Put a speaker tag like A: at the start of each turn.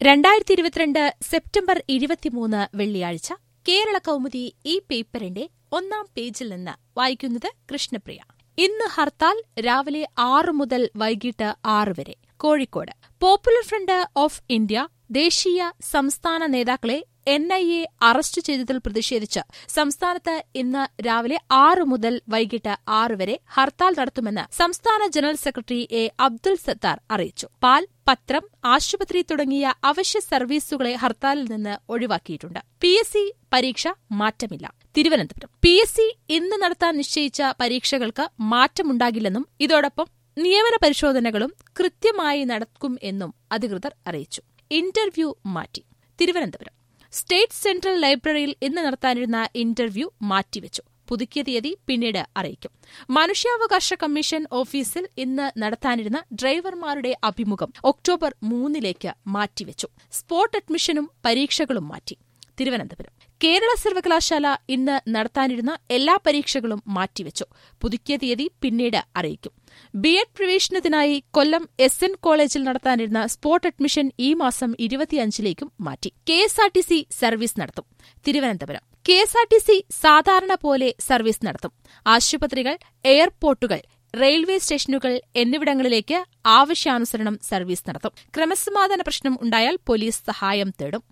A: രണ്ടായിരത്തി ഇരുപത്തിരണ്ട് സെപ്റ്റംബർ ഇരുപത്തിമൂന്ന് വെള്ളിയാഴ്ച കേരള കൗമുദി ഈ പേപ്പറിന്റെ ഒന്നാം പേജിൽ നിന്ന് വായിക്കുന്നത് കൃഷ്ണപ്രിയ ഇന്ന് ഹർത്താൽ രാവിലെ ആറ് മുതൽ വൈകിട്ട് ആറ് വരെ Kozhikode popular front of India ദേശീയ സംസ്ഥാന നേതാക്കളെ എൻ ഐ എ അറസ്റ്റ് ചെയ്തതിൽ പ്രതിഷേധിച്ച് സംസ്ഥാനത്ത് ഇന്ന് രാവിലെ ആറ് മുതൽ വൈകിട്ട് ആറ് വരെ ഹർത്താൽ നടത്തുമെന്ന് സംസ്ഥാന general secretary A Abdul Sathar അറിയിച്ചു പാൽ പത്രം ആശുപത്രി തുടങ്ങിയ അവശ്യ സർവീസുകളെ ഹർത്താലിൽ നിന്ന് ഒഴിവാക്കിയിട്ടുണ്ട് പി എസ് സി പരീക്ഷ മാറ്റമില്ല തിരുവനന്തപുരം പി എസ് സി ഇന്ന് നടത്താൻ നിശ്ചയിച്ച പരീക്ഷകൾക്ക് മാറ്റമുണ്ടാകില്ലെന്നും ഇതോടൊപ്പം നിയമന പരിശോധനകളും കൃത്യമായി നടക്കും എന്നും അധികൃതർ അറിയിച്ചു ഇന്റർവ്യൂ മാറ്റി തിരുവനന്തപുരം സ്റ്റേറ്റ് സെൻട്രൽ ലൈബ്രറിയിൽ ഇന്ന് നടത്താനിരുന്ന ഇന്റർവ്യൂ മാറ്റിവെച്ചു പുതുക്കിയ തീയതി പിന്നീട് അറിയിക്കും മനുഷ്യാവകാശ കമ്മീഷൻ ഓഫീസിൽ ഇന്ന് നടത്താനിരുന്ന ഡ്രൈവർമാരുടെ അഭിമുഖം ഒക്ടോബർ മൂന്നിലേക്ക് മാറ്റിവെച്ചു സ്പോട്ട് അഡ്മിഷനും പരീക്ഷകളും മാറ്റി തിരുവനന്തപുരം കേരള സർവകലാശാല ഇന്ന് നടത്താനിരുന്ന എല്ലാ പരീക്ഷകളും മാറ്റിവെച്ചു പുതുക്കിയ തീയതി പിന്നീട് അറിയിക്കും ബി എഡ് പ്രവേശനത്തിനായി കൊല്ലം എസ് എൻ കോളേജിൽ നടത്താനിരുന്ന സ്പോട്ട് അഡ്മിഷൻ ഈ മാസം ഇരുപത്തിയഞ്ചിലേക്കും മാറ്റി K S R T C service നടത്തും Thiruvananthapuram K S R T C സാധാരണ പോലെ സർവീസ് നടത്തും ആശുപത്രികൾ എയർപോർട്ടുകൾ റെയിൽവേ സ്റ്റേഷനുകൾ എന്നിവിടങ്ങളിലേക്ക് ആവശ്യാനുസരണം സർവീസ് നടത്തും ക്രമസമാധാന പ്രശ്നം ഉണ്ടായാൽ പോലീസ് സഹായം തേടും